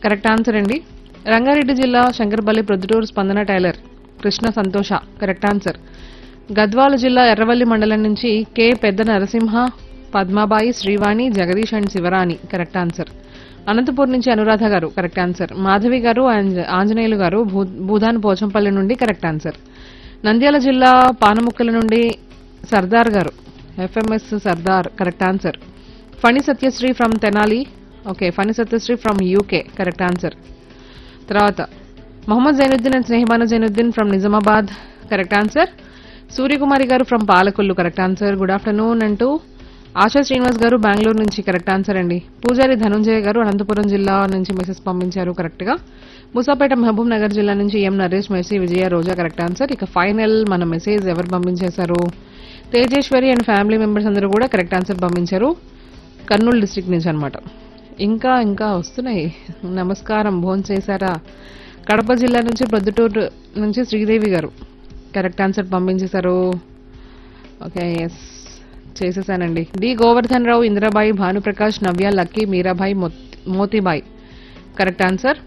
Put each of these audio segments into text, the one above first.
correct answer అండి రంగారెడ్డి జిల్లా శంకరపల్లి ప్రొద్దుటూరు స్పందన టైలర్ కృష్ణ సంతోష కరెక్ట్ ఆన్సర్ గద్వాల జిల్లా ఎర్రవల్లి మండలం నుంచి కె పెద్ద Narasimha Padmabai Srivani Jagadish and Sivarani correct answer Anantapur నుంచి అనురాధ గారు కరెక్ట్ ఆన్సర్ మాధవి గారు అండ్ ఆంజనేయులు గారు భూ- భూదాన్ పోచంపల్లి నుండి కరెక్ట్ ఆన్సర్ నంద్యాల జిల్లా పానముక్కల నుండి Sardar garu FMS Sardar correct answer Phani Satyasri from Tenali okay Phani Satyasri from UK correct answer తర్వాత Mohammed Zainuddin and Snehibanu Zainuddin from Nizamabad correct answer Suryakumari garu from Palakollu correct answer good afternoon అంటూ ఆశా శ్రీనివాస్ గారు బెంగళూరు నుంచి కరెక్ట్ ఆన్సర్ అండి పూజారి ధనుంజయ గారు అనంతపురం జిల్లా నుంచి మెసేజ్ పంపించారు కరెక్ట్ గా ముసాపేట మహబూబ్ నగర్ జిల్లా నుంచి M Naresh Mercy Vijaya Roja correct answer ఇక ఫైనల్ మన మెసేజ్ ఎవరు పంపించేశారు తేజేశ్వరి అండ్ ఫ్యామిలీ మెంబర్స్ అందరూ కూడా కరెక్ట్ ఆన్సర్ పంపించారు కర్నూలు డిస్ట్రిక్ట్ నుంచి అన్నమాట ఇంకా ఇంకా వస్తున్నాయి నమస్కారం భోన్ చేశారా కడప జిల్లా నుంచి ప్రొద్దుటూరు నుంచి శ్రీదేవి గారు కరెక్ట్ ఆన్సర్ పంపించేశారు ఓకే ఎస్ చేసేసానండి డి గోవర్ధన్ రావు ఇందిరాబాయి భానుప్రకాష్ నవ్య లక్కీ మీరాబాయి మోత్- Motibai correct answer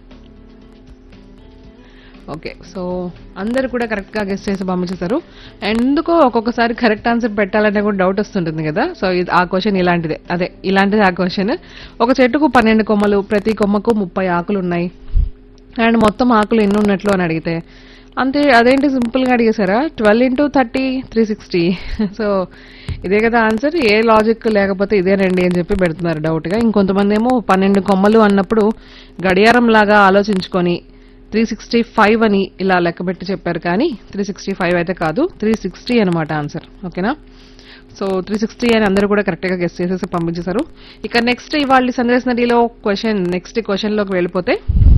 okay so అందరు కూడా కరెక్ట్ గా గెస్ట్ చేసి పంపించేశారు అండ్ ఎందుకో ఒక్కొక్కసారి కరెక్ట్ ఆన్సర్ పెట్టాలనే కూడా డౌట్ వస్తుంటుంది కదా సో ఇది ఆ క్వశ్చన్ ఇలాంటిదే అదే ఇలాంటిదే ఆ క్వశ్చన్ ఒక చెట్టుకు పన్నెండు కొమ్మలు ప్రతి కొమ్మకు ముప్పై ఆకులు ఉన్నాయి అండ్ మొత్తం ఆకులు ఎన్ని ఉన్నట్లు అని అడిగితే అంతే అదేంటి సింపుల్ గా అడిగేశారా twelve into thirty three sixty so ఇదే కదా ఆన్సర్ ఏ లాజిక్ లేకపోతే ఇదేనండి అని చెప్పి పెడుతున్నారు డౌట్ గా ఇంకొంతమంది ఏమో పన్నెండు కొమ్మలు అన్నప్పుడు గడియారం లాగా ఆలోచించుకొని త్రీ సిక్స్టీ ఫైవ్ అని ఇలా లెక్క పెట్టి చెప్పారు కానీ త్రీ సిక్స్టీ ఫైవ్ అయితే కాదు త్రీ సిక్స్టీ అనమాట ఆన్సర్ ఓకేనా సో త్రీ సిక్స్టీ అని అందరూ కూడా కరెక్ట్ గా గెస్ట్ చేసేసి పంపించేశారు ఇక నెక్స్ట్ ఇవాళ సందేశ్ నదిలో క్వశ్చన్ నెక్స్ట్ క్వశ్చన్ లోకి వెళ్ళిపోతే